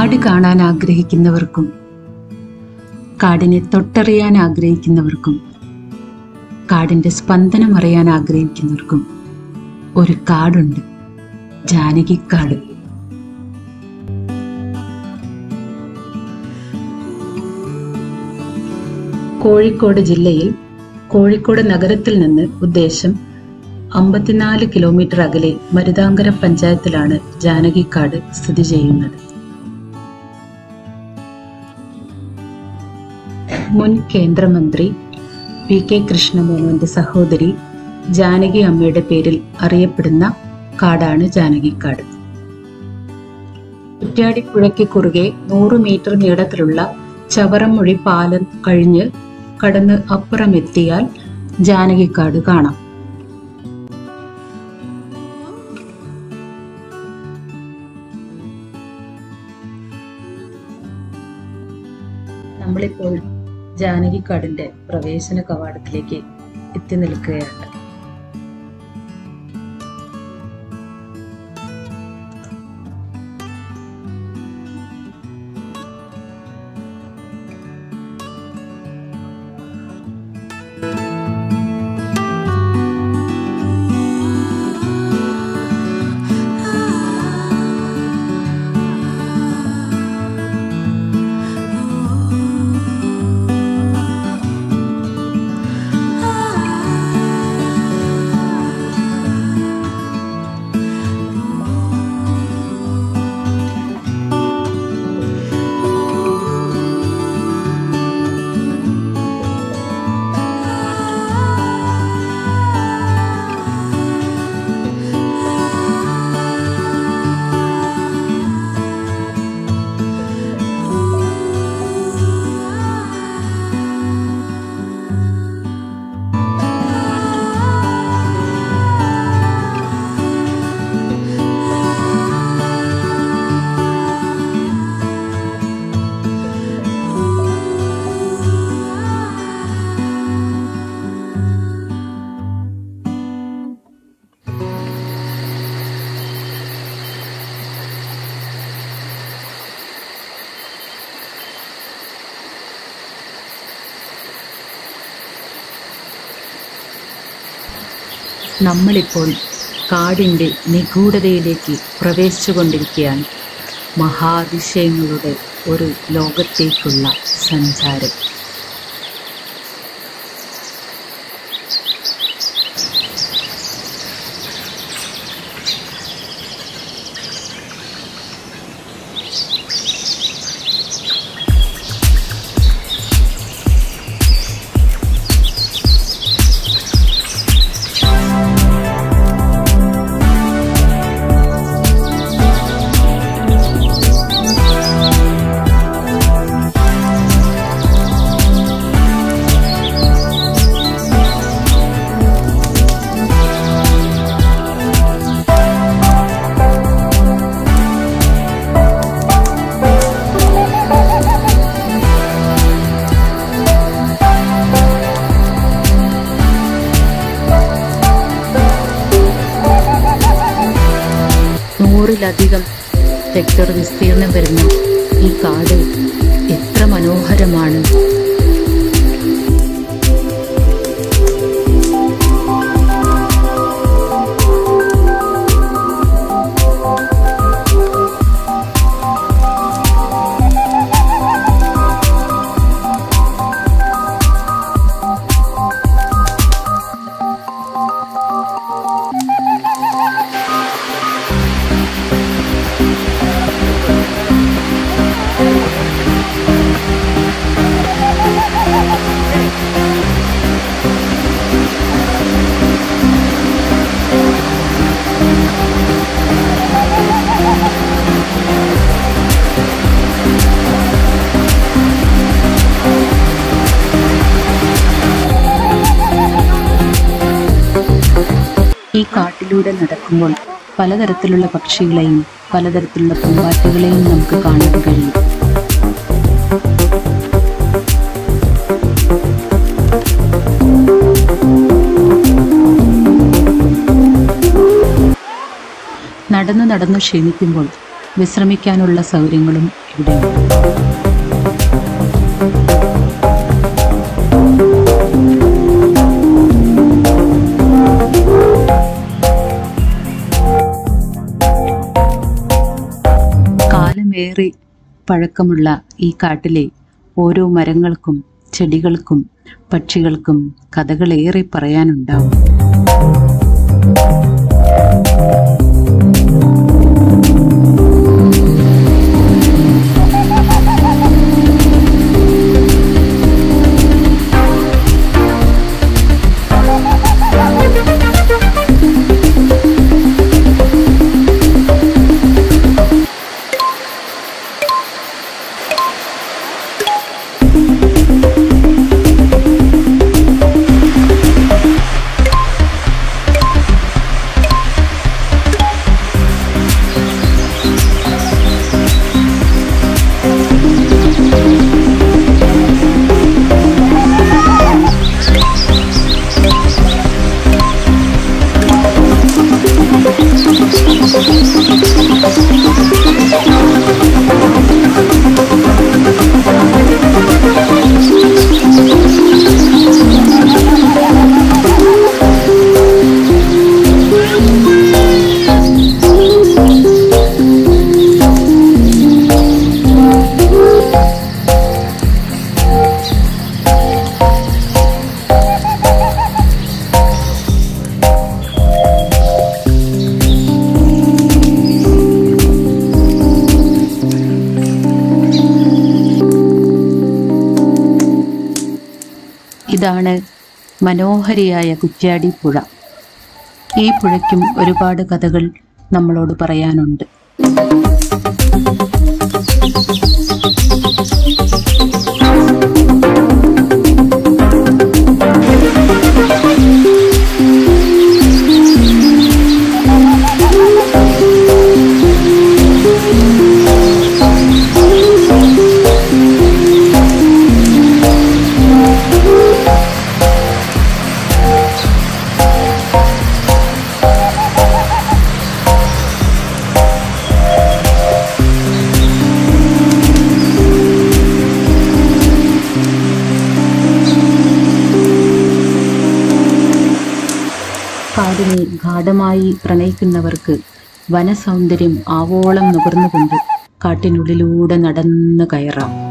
കാട് കാണാൻ ആഗ്രഹിക്കുന്നവർക്കും കാടിനെ തൊട്ടറിയാൻ ആഗ്രഹിക്കുന്നവർക്കും കാടിന്റെ സ്പന്ദനം അറിയാൻ ആഗ്രഹിക്കുന്നവർക്കും ഒരു കാടുണ്ട് ജാനകിക്കാട് കോഴിക്കോട് ജില്ലയിൽ കോഴിക്കോട് നഗരത്തിൽ നിന്ന് ഉദ്ദേശം അമ്പത്തിനാല് കിലോമീറ്റർ അകലെ മരുതാങ്കര പഞ്ചായത്തിലാണ് ജാനകിക്കാട് സ്ഥിതി ചെയ്യുന്നത് മുൻ കേന്ദ്രമന്ത്രി പി കെ കൃഷ്ണമേനോന്റെ സഹോദരി ജാനകി അമ്മയുടെ പേരിൽ അറിയപ്പെടുന്ന കാടാണ് ജാനകിക്കാട് കുറ്റ്യാടിപ്പുഴയ്ക്ക് കുറുകെ നൂറ് മീറ്റർ നീളത്തിലുള്ള ചവറമൊഴി പാലം കഴിഞ്ഞ് കടന്ന് അപ്പുറമെത്തിയാൽ ജാനകിക്കാട് കാണാം നമ്മളിപ്പോൾ ജാനകിക്കാടിന്റെ പ്രവേശന കവാടത്തിലേക്ക് എത്തി നിൽക്കുകയാണ് നമ്മളിപ്പോൾ കാടിൻ്റെ നിഗൂഢതയിലേക്ക് പ്രവേശിച്ചുകൊണ്ടിരിക്കുകയാണ് മഹാതിശയങ്ങളുടെ ഒരു ലോകത്തേക്കുള്ള സഞ്ചാരം നൂറിലധികം ഹെക്ടർ വിസ്തീർണം വരുന്ന ഈ കാട് എത്ര മനോഹരമാണ് ഈ കാട്ടിലൂടെ നടക്കുമ്പോൾ പലതരത്തിലുള്ള പക്ഷികളെയും പലതരത്തിലുള്ള പൂമ്പാറ്റകളെയും നമുക്ക് കാണാൻ കഴിയും നടന്നു നടന്നു ക്ഷീണിക്കുമ്പോൾ വിശ്രമിക്കാനുള്ള സൗകര്യങ്ങളും ഇവിടെയുണ്ട് കാലമേറെ പഴക്കമുള്ള ഈ കാട്ടിലെ ഓരോ മരങ്ങൾക്കും ചെടികൾക്കും പക്ഷികൾക്കും കഥകളേറെ പറയാനുണ്ടാവും ഇതാണ് മനോഹരിയായ കുറ്റ്യാടി പുഴ ഈ പുഴയ്ക്കും ഒരുപാട് കഥകൾ നമ്മളോട് പറയാനുണ്ട് കാടിനെ ഗാഠമായി പ്രണയിക്കുന്നവർക്ക് വനസൗന്ദര്യം ആവോളം നുകർന്നുകൊണ്ട് കാട്ടിനുള്ളിലൂടെ നടന്നു കയറാം